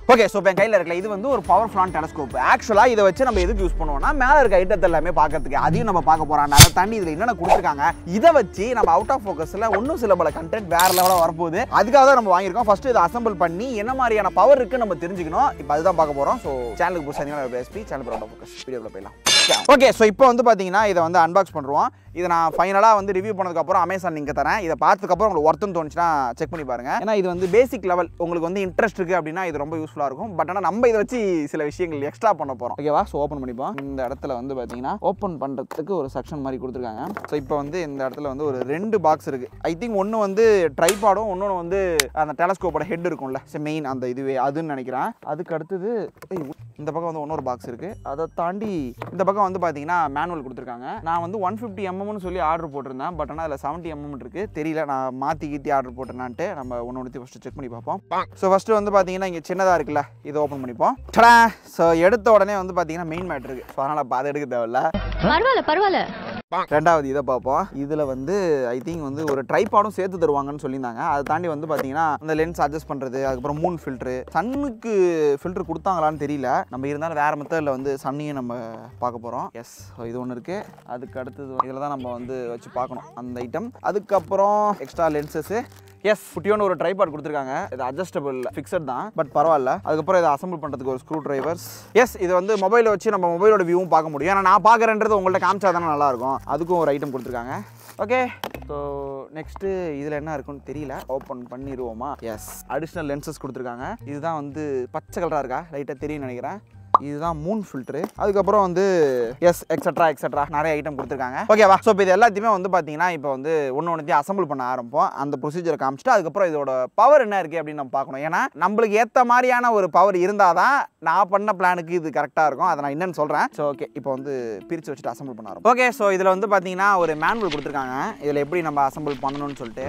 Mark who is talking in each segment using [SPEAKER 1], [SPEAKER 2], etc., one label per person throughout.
[SPEAKER 1] okay so இப்போ என் கையில் இருக்கல இது வந்து ஒரு பவர்ஃபுல்லான டெலஸ்கோப் ஆக்சுவலாக இதை வச்சு நம்ம எதுக்கு யூஸ் பண்ணுவோம்னா மேலே இருக்க ஐட்டத்தை எல்லாமே பார்க்கறதுக்கு அதையும் நம்ம பார்க்க போகிறோம் அதை தாண்டி இதில் என்னென்ன கொடுத்துருக்காங்க இதை வச்சு நம்ம அவுட் ஆஃப் ஃபோக்கஸில் இன்னும் சில பல கண்டென்ட் வேற லெவலாக வரப்போகுது அதுக்காக தான் நம்ம வாங்கியிருக்கோம் ஃபர்ஸ்ட் இதை அசம்பிள் பண்ணி என்ன மாதிரியான பவர் இருக்கு நம்ம தெரிஞ்சுக்கணும் இப்போ அதுதான் பார்க்க போகிறோம் ஸோ சேனலுக்கு புதுசாக SP channel out of focus வீடியோவில் போயிடலாம் ஓகே ஸோ இப்போ வந்து பார்த்தீங்கன்னா இதை வந்து அன்பாக்ஸ் பண்ணுறோம் இதை நான் ஃபைனலாக வந்து ரிவ்யூ பண்ணதுக்கப்புறம் அமேசான் லிங்க் தரேன் இதை பார்த்ததுக்கப்புறம் உங்களுக்கு ஒர்த்துன்னு தோணுச்சுன்னா செக் பண்ணி பாருங்க ஏன்னா இது வந்து பேசிக் லெவல் உங்களுக்கு வந்து இன்ட்ரெஸ்ட் இருக்குது அப்படின்னா இது ரொம்ப யூஸ்ஃபுல்லாக இருக்கும் பட் ஆனால் நம்ம இதை வச்சு சில விஷயங்கள் எக்ஸ்ட்ரா பண்ண போகிறோம் ஓகேவா ஸோ ஓப்பன் பண்ணிப்போம் இந்த இடத்துல வந்து பார்த்தீங்கன்னா ஓப்பன் பண்ணுறதுக்கு ஒரு செக்ஷன் மாதிரி கொடுத்துருக்காங்க ஸோ இப்போ வந்து இந்த இடத்துல வந்து ஒரு ரெண்டு பாக்ஸ் இருக்குது ஐ திங்க் ஒன்று வந்து ட்ரைபாடும் இன்னொன்று வந்து அந்த டெலஸ்கோப்போட ஹெட் இருக்கும்ல மெயின் அந்த இதுவே அதுன்னு நினைக்கிறேன் அதுக்கு அடுத்தது ஏய், இந்த பக்கம் வந்து இன்னொரு பாக்ஸ் இருக்குது அதை தாண்டி இந்த பக்கம் வந்து பார்த்தீங்கன்னா மேனுவல் கொடுத்துருக்காங்க நான் வந்து ஒன் ஃபிஃப்டி எம்எம்னு சொல்லி ஆர்டர் போட்டிருந்தேன் பட் ஆனால் அதில் செவன்ட்டி எம்எம் இருக்குது தெரியல நான் மாற்றி கீத்தி ஆர்டர் போட்டேனான்ட்டு நம்ம ஒன்று ஒன்று ஃபஸ்ட்டு செக் பண்ணி பார்ப்போம் ஸோ ஃபஸ்ட்டு வந்து பார்த்தீங்கன்னா இங்கே சின்னதாக இருக்குல்ல இதை ஓப்பன் பண்ணிப்போம் ஸோ எடுத்த உடனே வந்து பார்த்தீங்கன்னா மெயின் மேட் இருக்குது ஸோ அதனால் அப்போ அதை எடுக்க தேவையில்ல
[SPEAKER 2] பரவாயில்ல பரவாயில்ல
[SPEAKER 1] ரெண்டாவது இதை பார்ப்போம் இதில் வந்து ஐ திங்க் வந்து ஒரு ட்ரைபாடும் சேர்த்து தருவாங்கன்னு சொல்லியிருந்தாங்க அதை தாண்டி வந்து பார்த்தீங்கன்னா அந்த லென்ஸ் அட்ஜஸ்ட் பண்ணுறது அதுக்கப்புறம் மூன் ஃபில்ட்ரு சன்னுக்கு ஃபில்ட்ரு கொடுத்தாங்களான்னு தெரியல நம்ம இருந்தாலும் வேறு மெத்தடில் வந்து சன்னையும் நம்ம பார்க்க போகிறோம் எஸ் இது ஒன்று இருக்குது அதுக்கு அடுத்தது இதில் தான் நம்ம வந்து வச்சு பார்க்கணும் அந்த ஐட்டம் அதுக்கப்புறம் எக்ஸ்ட்ரா லென்சஸ்ஸு எஸ் குட்டியோன்னு ஒரு ட்ரைபாட் கொடுத்துருக்காங்க இது அட்ஜஸ்டபிள் ஃபிக்ஸட் தான் பட் பரவாயில்ல அதுக்கப்புறம் இதை அசம்பிள் பண்ணுறதுக்கு ஒரு ஸ்க்ரூ டிரைவர்ஸ் எஸ் இது வந்து மொபைலை வச்சு நம்ம மொபைலோட வியூவும் பார்க்க முடியும் ஏன்னா நான் பார்க்குறேன்றது உங்கள்ட்ட காமிச்சா தானே நல்லாயிருக்கும் அதுக்கும் ஒரு ஐட்டம் கொடுத்துருக்காங்க ஓகே ஸோ நெக்ஸ்ட்டு இதில் என்ன இருக்குன்னு தெரியல ஓப்பன் பண்ணிடுவோமா எஸ் அடிஷ்னல் லென்சஸ் கொடுத்துருக்காங்க இதுதான் வந்து பச்சை கலராக இருக்கா லைட்டாக தெரியும்னு நினைக்கிறேன் இதுதான் மூன் ஃபில்ட்ரு அதுக்கப்புறம் வந்து எஸ் எக்ஸட்ரா எக்ஸட்ரா நிறைய ஐட்டம் கொடுத்துருக்காங்க ஓகேவா ஸோ இப்போ இது எல்லாத்தையுமே வந்து பார்த்தீங்கன்னா இப்போ வந்து ஒன்று ஒன்றுத்தையும் அசம்பிள் பண்ண ஆரம்பிப்போம் அந்த ப்ரொசீஜரை காமிச்சிட்டு அதுக்கப்புறம் இதோட பவர் என்ன இருக்குது அப்படின்னு நம்ம பார்க்கணும் ஏன்னா நம்மளுக்கு ஏற்ற மாதிரியான ஒரு பவர் இருந்தால் தான் நான் பண்ண பிளானுக்கு இது கரெக்டாக இருக்கும் அதை நான் என்னன்னு சொல்கிறேன் ஸோ ஓகே இப்போ வந்து பிரித்து வச்சுட்டு அசம்பிள் பண்ண ஆரம்பிப்போம் ஓகே ஸோ இதில் வந்து பார்த்தீங்கன்னா ஒரு மேனுவல் கொடுத்துருக்காங்க இதில் எப்படி நம்ம அசம்பிள் பண்ணணும்னு சொல்லிட்டு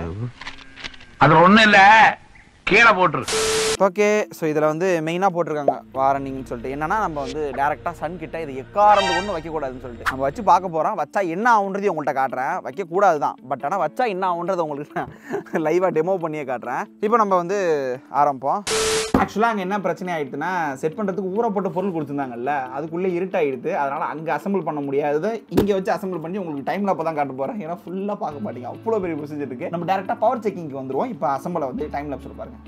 [SPEAKER 3] அதுல ஒண்ணும் இல்ல கீழே போட்டுரு
[SPEAKER 1] ஓகே ஸோ இதில் வந்து மெயினாக போட்டிருக்காங்க வாரண்டிங்னு சொல்லிட்டு என்னன்னா நம்ம வந்து டேரெக்டாக சன் கிட்ட இது எக்காரந்து கொண்டு வைக்கக்கூடாதுன்னு சொல்லிட்டு நம்ம வச்சு பார்க்க போகிறோம் வச்சா என்ன ஆகுன்றதையும் உங்கள்கிட்ட காட்டுறேன் வைக்கக்கூடாது தான் பட் ஆனால் வச்சா என்ன ஆகுன்றது உங்களுக்கு நான் லைவாக டெமோ பண்ணியே காட்டுறேன் இப்போ நம்ம வந்து ஆரம்பிப்போம் ஆக்சுவலாக அங்கே என்ன பிரச்சனை ஆயிடுச்சுன்னா செட் பண்ணுறதுக்கு ஊறப்பட்ட பொருள் கொடுத்துருந்தாங்கல்ல அதுக்குள்ளே இருட்டாயிடுது அதனால் அங்கே அசம்பிள் பண்ண முடியாதது இங்கே வச்சு அசம்பிள் பண்ணி உங்களுக்கு டைமில் அப்போ தான் காட்ட போகிறேன் ஏன்னா ஃபுல்லாக பார்க்க மாட்டீங்க அவ்வளோ பெரிய ப்ரொசீஜர் இருக்குது நம்ம டேரெக்டாக பவர் செக்கிங்க்கு வந்துருவோம் இப்போ அசம்பிளை வந்து டைம் லேப்ஸில் பாருங்க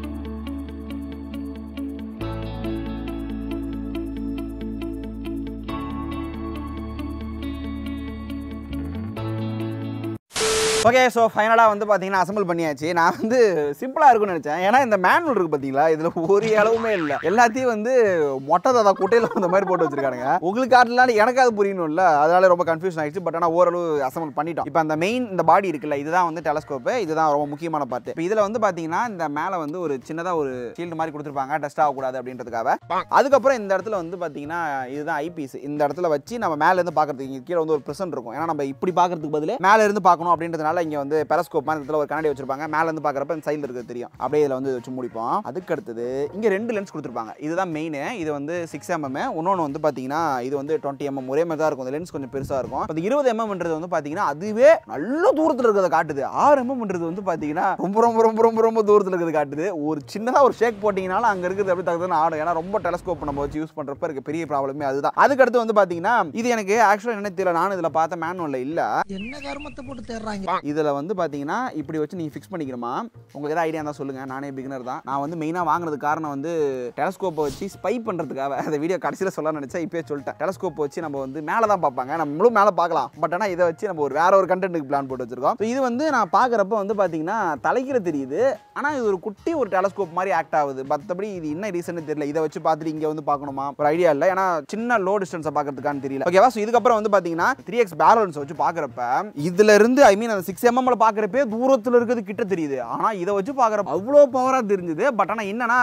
[SPEAKER 1] ஓகே ஸோ ஃபைனலாக வந்து பார்த்தீங்கன்னா அசம்பிள் பண்ணியாச்சு நான் வந்து சிம்பிளாக இருக்கும்னு நினச்சேன் ஏன்னா இந்த மேனுவல் இருக்குது பார்த்தீங்களா இதில் ஒரு அளவுமே இல்லை எல்லாத்தையும் வந்து மொட்டை தாதா குட்டையில் அந்த மாதிரி போட்டு வச்சிருக்கானுங்க உங்களுக்கு காட்டலாம் எனக்கு அது புரியணும்ல அதனால ரொம்ப கன்ஃபியூஷன் ஆயிடுச்சு பட் ஆனால் ஓரளவு அசம்பிள் பண்ணிட்டோம் இப்போ அந்த மெயின் இந்த பாடி இருக்குல்ல இதுதான் வந்து டெலஸ்கோப்பு இதுதான் ரொம்ப முக்கியமான பார்ட் இப்போ இதில் வந்து பார்த்தீங்கன்னா இந்த மேலே வந்து ஒரு சின்னதாக ஒரு ஷீல்டு மாதிரி கொடுத்துருப்பாங்க டஸ்ட் ஆகக்கூடாது அப்படின்றதுக்காக அதுக்கப்புறம் இந்த இடத்துல வந்து பார்த்தீங்கன்னா இதுதான் ஐபீஸ் இந்த இடத்துல வச்சு நம்ம மேல இருந்து பார்க்கறதுக்கு இங்க கீழே வந்து ஒரு ப்ரெசன்ட் இருக்கும் ஏன்னா நம்ம இப்படி பார்க்கறதுக்கு பதில் மேல இருந்து பார்க்கணும் அப்படின்றதுனால இங்க வந்து பெரஸ்கோப் மாதிரி இடத்துல ஒரு கண்ணாடி வச்சிருப்பாங்க மேல இருந்து பார்க்கறப்ப இந்த சைடில் இருக்கிறது தெரியும் அப்படியே இதில் வந்து வச்சு முடிப்போம் அதுக்கு அடுத்தது இங்க ரெண்டு லென்ஸ் கொடுத்துருப்பாங்க இதுதான் மெயின் இது வந்து சிக்ஸ் எம்எம் இன்னொன்று வந்து பார்த்தீங்கன்னா இது வந்து டுவெண்ட்டி எம்எம் ஒரே மாதிரி தான் இருக்கும் இந்த லென்ஸ் கொஞ்சம் பெருசாக இருக்கும் அந்த இருபது எம்எம்ன்றது வந்து பார்த்தீங்கன்னா அதுவே நல்ல தூரத்தில் இருக்கிறத காட்டுது ஆறு எம்எம்ன்றது வந்து பார்த்தீங்கன்னா ரொம்ப ரொம்ப ரொம்ப ரொம்ப ரொம்ப தூரத்தில் இருக்கிறது காட்டுது ஒரு சின்னதாக ஒரு ஷேக் போட்டிங்கனாலும் அங்கே இருக்கிறது அப்படியே தகுந்த ஆடும் ஏன்னா ரொம்ப டெலஸ்கோப் நம்ம வச்சு யூஸ் பண்ணுறப்ப இருக்க பெரிய ப்ராப்ளமே அதுதான் அதுக்கடுத்து வந்து பார்த்தீங்கன்னா இது எனக்கு ஆக்சுவலாக என்ன தெரியல நானும் இதில் பார்த்த மேனுவலில் இல்லை
[SPEAKER 4] என்ன கர்மத்தை போட்டு தேடுறாங்க
[SPEAKER 1] இதில் வந்து பார்த்தீங்கன்னா இப்படி வச்சு நீங்கள் ஃபிக்ஸ் பண்ணிக்கணுமா உங்களுக்கு ஏதாவது ஐடியா இருந்தால் சொல்லுங்கள் நானே பிகினர் தான் நான் வந்து மெயினாக வாங்குறதுக்கு காரணம் வந்து டெலஸ்கோப்பை வச்சு ஸ்பை பண்ணுறதுக்காக அந்த வீடியோ கடைசியில் சொல்ல நினச்சா இப்போயே சொல்லிட்டேன் டெலஸ்கோப் வச்சு நம்ம வந்து மேலே தான் பார்ப்பாங்க நம்ம முழு மேலே பார்க்கலாம் பட் ஆனால் இதை வச்சு நம்ம ஒரு வேற ஒரு கண்டென்ட்டுக்கு பிளான் போட்டு வச்சிருக்கோம் So இது வந்து நான் பார்க்குறப்ப வந்து பார்த்தீங்கன்னா தலைக்கிற தெரியுது ஆனால் இது ஒரு குட்டி ஒரு டெலஸ்கோப் மாதிரி ஆக்ட் ஆகுது மற்றபடி இது என்ன ரீசன் தெரியல இதை வச்சு பார்த்துட்டு இங்கே வந்து பார்க்கணுமா ஒரு ஐடியா இல்லை ஏன்னா சின்ன லோ டிஸ்டன்ஸை பார்க்கறதுக்கான்னு தெரியல ஓகேவா ஸோ இதுக்கப்புறம் வந்து பார்த்தீங்கன்னா த்ரீ எக்ஸ் பேலன்ஸ் வச்சு பார்க்குறப்ப இதுல இருந்து ஐ மீன் அந்த சிக்ஸ் எம்எம்ல பார்க்குறப்பே தூரத்தில் இருக்கிறது கிட்ட தெரியுது ஆனால் இதை வச்சு பார்க்குறப்ப அவ்வளோ பவராக தெரிஞ்சுது பட் ஆனால் என்னன்னா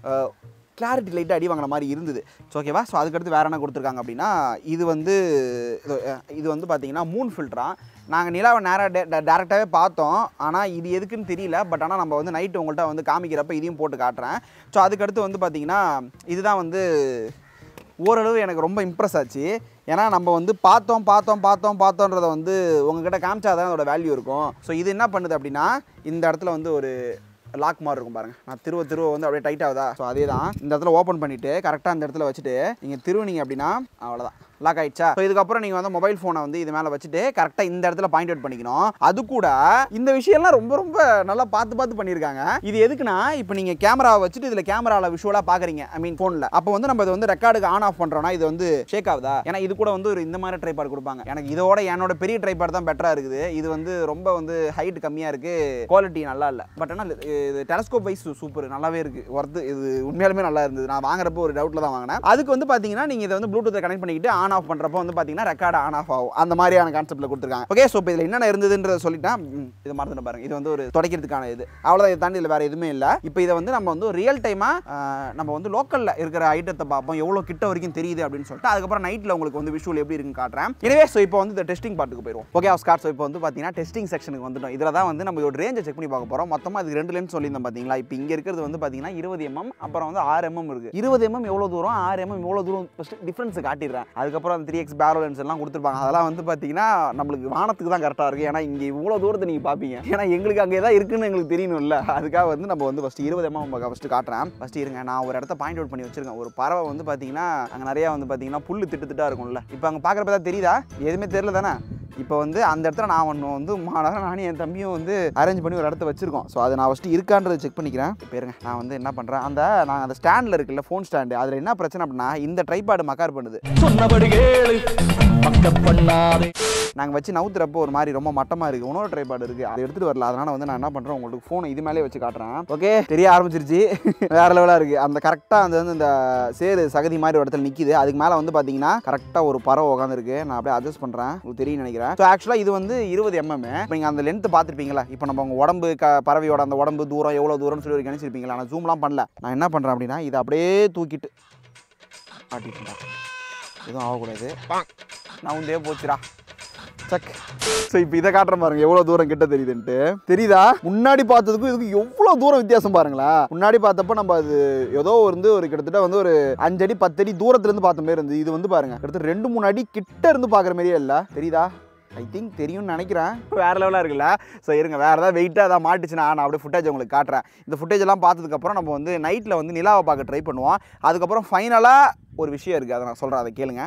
[SPEAKER 1] கிளாரிட்டி லைட்டாக அடி வாங்கின மாதிரி இருந்தது ஸோ ஓகேவா ஸோ அதுக்கடுத்து வேறு என்ன கொடுத்துருக்காங்க அப்படின்னா இது வந்து இது- இது வந்து பார்த்தீங்கன்னா மூன் ஃபில்டரா நாங்கள் நிலாவை நேராக டேரெக்டாகவே பார்த்தோம் ஆனால் இது எதுக்குன்னு தெரியல பட் ஆனால் நம்ம வந்து நைட்டு உங்கள்கிட்ட வந்து காமிக்கிறப்ப இதையும் போட்டு காட்டுறேன் ஸோ அதுக்கடுத்து வந்து பார்த்தீங்கன்னா இதுதான் வந்து ஓரளவு எனக்கு ரொம்ப இம்ப்ரெஸ் ஆச்சு ஏன்னா நம்ம வந்து பார்த்தோம் பார்த்தோம் பார்த்தோம் பார்த்தோன்றத வந்து உங்ககிட்ட காமிச்சாதான் அதோட வேல்யூ இருக்கும் ஸோ இது என்ன பண்ணுது அப்படின்னா இந்த இடத்துல வந்து ஒரு லாக் மாதிரி இருக்கும் பாருங்க நான் திருவ திருவ வந்து அப்படியே டைட் ஆகுதா ஸோ அதே தான் இந்த இடத்துல ஓப்பன் பண்ணிட்டு கரெக்டாக இந்த இடத்துல வச்சுட்டு நீங்கள் திருவுனீங்க அப்படின்னா அவ்வளோதான் லாக் ஆயிடுச்சா ஸோ இதுக்கப்புறம் நீங்கள் வந்து மொபைல் ஃபோனை வந்து இது மேலே வச்சுட்டு கரெக்டாக இந்த இடத்துல பாயிண்ட் அவுட் பண்ணிக்கணும் அது கூட இந்த விஷயம்லாம் ரொம்ப ரொம்ப நல்லா பார்த்து பார்த்து பண்ணியிருக்காங்க இது எதுக்குன்னா இப்போ நீங்கள் கேமராவை வச்சுட்டு இதில் கேமராவில் விஷுவலாக பார்க்குறீங்க ஐ மீன் ஃபோனில் அப்போ வந்து நம்ம இது வந்து ரெக்கார்டுக்கு ஆன் ஆஃப் பண்ணுறோம்னா இது வந்து ஷேக் ஆகுதா ஏன்னா இது கூட வந்து ஒரு இந்த மாதிரி ட்ரைபாட் கொடுப்பாங்க எனக்கு இதோட என்னோட பெரிய ட்ரைபாட் தான் பெட்டராக இருக்குது இது வந்து ரொம்ப வந்து ஹைட் கம்மியாக இருக்குது குவாலிட்டி நல்லா இல்லை பட் ஆனால் இது டெலஸ்கோப் வைஸ் சூப்பர் நல்லாவே இருக்குது ஒர்த்து இது உண்மையாலுமே நல்லா இருந்தது நான் வாங்குறப்போ ஒரு டவுட்டில் தான் வாங்கினேன் அதுக்கு வந்து பார்த்தீங்கன்னா நீங்கள் இதை வந்து ப்ளூடூத்தை கனெக்ட் பண்ணிக்கிட்டு ஆன் ஆஃப் பண்ணுறப்போ வந்து பார்த்தீங்கன்னா ரெக்கார்டு ஆன் ஆஃப் ஆகும் அந்த மாதிரியான கான்செப்ட்டில் கொடுத்துருக்காங்க ஓகே ஸோ இப்போ இதில் என்னென்ன இருந்ததுன்றத சொல்லிட்டேன் ம், இது மறந்துட்டு பாருங்க இது வந்து ஒரு துடைக்கிறதுக்கான இது அவ்வளோதான் இதை தாண்டி இதில் வேறு எதுவுமே இல்லை இப்போ இதை வந்து நம்ம வந்து ரியல் டைமாக நம்ம வந்து லோக்கலில் இருக்கிற ஐட்டத்தை பார்ப்போம் எவ்வளோ கிட்ட வரைக்கும் தெரியுது அப்படின்னு சொல்லிட்டு அதுக்கப்புறம் நைட்டில் உங்களுக்கு வந்து விஷுவல் எப்படி இருக்குன்னு காட்டுறேன் எனவே ஸோ இப்போ வந்து இந்த டெஸ்டிங் பார்ட்டுக்கு போயிடுவோம் ஓகே ஆஃப் ஸ்கார் ஸோ இப்போ வந்து பார்த்தீங்கன்னா டெஸ்டிங் செக்ஷனுக்கு வந்துட்டோம் இதில் தான் வந்து நம்ம இதோட ரேஞ்சை செக் பண்ணி பார்க்க போகிறோம் மொத்தமாக இதுக்கு ரெண்டு லென்ஸ் சொல்லியிருந்தோம் பார்த்தீங்களா இப்போ இங்கே இருக்கிறது வந்து பார்த்தீங்கன்னா இருபது எம்எம் அப்புறம் வந்து ஆறு எம்எம் இருக்குது இருபது எம்எம் எவ்வளோ தூரம் ஆறு எம்எம் எவ்வளோ தூரம் ஃபஸ்ட்டு டிஃப்ரென்ஸ் காட்டிடுறேன் அதுக்கப்புறம் அந்த த்ரீ எக்ஸ் பேரோ லென்ஸ் எல்லாம் கொடுத்துருப்பாங்க அதெல்லாம் வந்து பார்த்தீங்கன்னா நம்மளுக்கு வானத்துக்கு தான் கரெக்டாக இருக்குது ஏன்னா இங்கே இவ்வளோ தூரத்தை நீங்கள் பார்ப்பீங்க ஏன்னா எங்களுக்கு அங்கே தான் இருக்குன்னு எங்களுக்கு தெரியணும்ல அதுக்காக வந்து நம்ம வந்து ஃபஸ்ட்டு இருபது எம்எம் ஃபஸ்ட்டு காட்டுறேன் ஃபஸ்ட்டு இருங்க நான் ஒரு இடத்த பாயிண்ட் அவுட் பண்ணி வச்சிருக்கேன் ஒரு பறவை வந்து பார்த்தீங்கன்னா அங்கே நிறையா வந்து பார்த்தீங்கன்னா புல் திட்டு திட்டா இருக்கும்ல இப்போ அங்கே பார்க்குறப்ப தான் தெரியுதா எதுவுமே தெரியல தானே இப்போ வந்து அந்த இடத்துல நான் ஒன்று வந்து மாநகரம் நானும் என் தம்பியும் வந்து அரேஞ்ச் பண்ணி ஒரு இடத்த வச்சிருக்கோம் ஸோ அதை நான் ஃபஸ்ட்டு இருக்கான்றதை செக் பண்ணிக்கிறேன் இப்போ இருங்க நான் வந்து என்ன பண்ணுறேன் அந்த நான் அந்த ஸ்டாண்டில் இருக்குல்ல ஃபோன் ஸ்டாண்டு அதில் என்ன பிரச்சனை அப்படின்னா இந்த ட்ரைபாடு மக்கார் பண்ணுது
[SPEAKER 2] சொன்னபடி கேளு பக்க பண்ணாதே
[SPEAKER 1] நாங்கள் வச்சு நவுத்துறப்போ ஒரு மாதிரி ரொம்ப மட்டமாக இருக்குது இன்னொரு ட்ரைபாடு இருக்குது அதை எடுத்துகிட்டு வரல அதனால் வந்து நான் என்ன பண்ணுறேன் உங்களுக்கு ஃபோனை இது மேலே வச்சு காட்டுறேன் ஓகே தெரிய ஆரம்பிச்சிருச்சு வேறு லெவலாக இருக்குது அந்த கரெக்டாக அந்த வந்து இந்த சேரு சகதி மாதிரி ஒரு இடத்துல நிற்கிது அதுக்கு மேலே வந்து பார்த்தீங்கன்னா கரெக்டாக ஒரு பறவை உட்காந்துருக்கு நான் அப்படியே அட்ஜஸ்ட் பண்ணுறேன் உங்களுக்கு தெரியும் நினைக்கிறேன் ஸோ ஆக்சுவலாக இது வந்து இருபது எம்எம் இப்போ நீங்கள் அந்த லென்த் பார்த்துருப்பீங்களா இப்போ நம்ம உங்கள் உடம்பு க பறவையோட அந்த உடம்பு தூரம் எவ்வளோ தூரம்னு சொல்லி ஒரு கணிச்சிருப்பீங்களா நான் ஜூம்லாம் பண்ணல நான் என்ன பண்ணுறேன் அப்படின்னா இதை அப்படியே தூக்கிட்டு ஆட்டிட்டு எதுவும் ஆகக்கூடாது நான் உந்தே போச்சுடா சக் ஸோ இப்போ இதை காட்டுற பாருங்க எவ்வளோ தூரம் கிட்ட தெரியுதுன்ட்டு தெரியுதா முன்னாடி பார்த்ததுக்கும் இதுக்கும் எவ்வளோ தூரம் வித்தியாசம் பாருங்களேன் முன்னாடி பார்த்தப்ப நம்ம அது ஏதோ வந்து ஒரு கிட்டத்தட்ட வந்து ஒரு அஞ்சடி பத்தடி தூரத்துலேருந்து பார்த்த மாதிரி இருந்தது இது வந்து பாருங்க கிட்டத்தட்ட ரெண்டு மூணு அடி கிட்ட இருந்து பார்க்குற மாதிரியே இல்லை தெரியுதா ஐ திங்க் தெரியும்னு நினைக்கிறேன் வேற லெவலாக இருக்குல்ல ஸோ இருங்க வேறு ஏதாவது வெயிட்டாக ஏதாவது மாட்டுச்சுன்னா நான் அப்படியே ஃபுட்டேஜ் உங்களுக்கு காட்டுறேன் இந்த ஃபுட்டேஜ் எல்லாம் பார்த்ததுக்கப்புறம் நம்ம வந்து நைட்டில் வந்து நிலாவை பார்க்க ட்ரை பண்ணுவோம் அதுக்கப்புறம் ஃபைனலாக ஒரு விஷயம் இருக்குது அதை நான் சொல்கிறேன் அதை கேளுங்க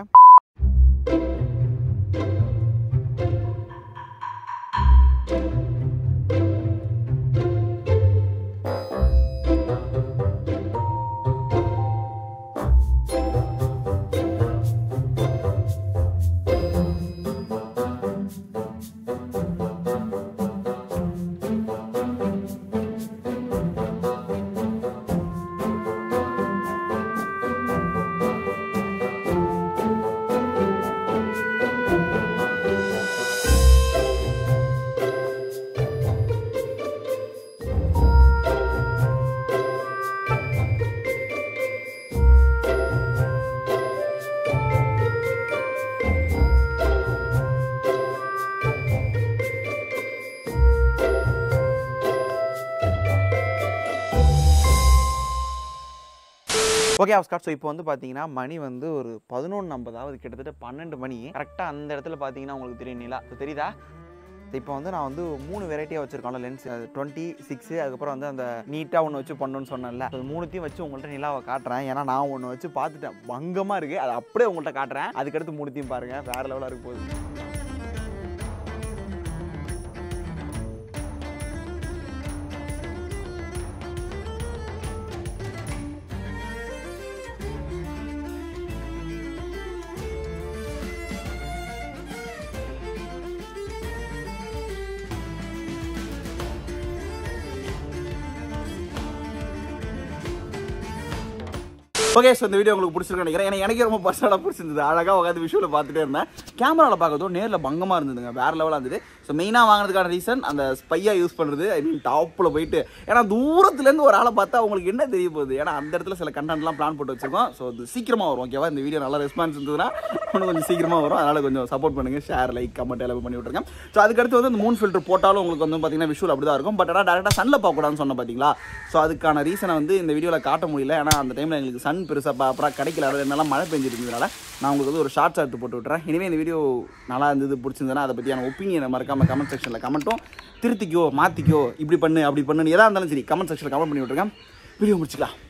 [SPEAKER 1] ஓகே ஆஃப்ஸ்காட் ஸோ இப்போ வந்து பார்த்தீங்கன்னா மணி வந்து ஒரு பதினொன்று ஐம்பதாவது கிட்டத்தட்ட பன்னெண்டு மணி கரெக்டாக அந்த இடத்துல பார்த்தீங்கன்னா உங்களுக்கு தெரியும் நிலா So, தெரியுதா இப்போ வந்து நான் வந்து மூணு வெரைட்டியாக வச்சிருக்கோம்ல லென்ஸ் டுவெண்ட்டி சிக்ஸு அதுக்கப்புறம் வந்து அந்த நீட்டாக ஒன்று வச்சு பண்ணணும்னு சொன்னேன்ல அது மூணுத்தையும் வச்சு உங்கள்கிட்ட நிலாவை காட்டுறேன் ஏன்னா நான் ஒன்று வச்சு பார்த்துட்டேன் பங்கமாக இருக்குது அது அப்படியே உங்கள்கிட்ட காட்டுறேன் அதுக்கடுத்து மூணுத்தையும் பாருங்கள் வேறு லெவலாக இருக்க போகுது ஓகே ஸோ இந்த வீடியோ உங்களுக்கு பிடிச்சிருக்கு நினைக்கிறேன் ஏன்னா எனக்கே ரொம்ப பர்சனலாக பிடிச்சிருந்தது அழகாக உட்காந்து விஷுவலில் பார்த்துட்டே இருந்தேன் கேமராவில் பார்க்கறதோ நேரில் பங்கமாக இருந்ததுங்க வேறு லெவலாக இருந்தது ஸோ மெயினாக வாங்கினதுக்கான ரீசன் அந்த ஸ்பையாக யூஸ் பண்ணுறது ஐ மீன் டாப்பில் போயிட்டு ஏன்னா தூரத்துலேருந்து ஒரு ஆளை பார்த்தா உங்களுக்கு என்ன தெரிய போகுது ஏன்னா அந்த இடத்துல சில கண்டென்ட்லாம் பிளான் போட்டு வச்சிருக்கோம் ஸோ அது சீக்கிரமாக வரும் ஓகேவா இந்த வீடியோ நல்ல ரெஸ்பான்ஸ் இருந்ததுன்னா இன்னும் கொஞ்சம் சீக்கிரமாக வரும் அதனால் கொஞ்சம் சப்போர்ட் பண்ணுங்கள் ஷேர் லைக் கமெண்ட் எல்லாம் பண்ணி விட்ருங்க ஸோ அதுக்கடுத்து வந்து இந்த மூன் ஃபில்டர் போட்டாலும் உங்களுக்கு வந்து பார்த்தீங்கன்னா விஷுவல் அப்படி தான் இருக்கும் பட் ஆனால் டேரெக்டாக சன்னில் பார்க்கக்கூடாதுன்னு சொன்னேன் பார்த்தீங்களா ஸோ அதுக்கான ரீசனை வந்து இந்த வீடியோவில் காட்ட முடியல ஏன்னா அந்த டைமில் எங்களுக்கு சன் பெருசாக ப்ராப்பராக கிடைக்கல அது என்னெல்லாம் மழை பெஞ்சிருந்ததுனால நான் உங்களுக்கு வந்து ஒரு ஷார்ட்ஸ் எடுத்து போட்டு விட்டுறேன் இனிமே இந்த வீடியோ நல்லா இருந்தது பிடிச்சிருந்ததுன்னா அதை பற்றியான ஒப்பீனியனை மறக்காம கமெண்ட் செக்ஷனில் கமெண்ட்டும் திருத்திக்கோ மாற்றிக்கோ இப்படி பண்ணு அப்படி பண்ணுன்னு எதாக இருந்தாலும் சரி கமெண்ட் செக்ஷனில் கமெண்ட் பண்ணி விட்ருக்கேன் வீடியோ முடிச்சுக்கலாம்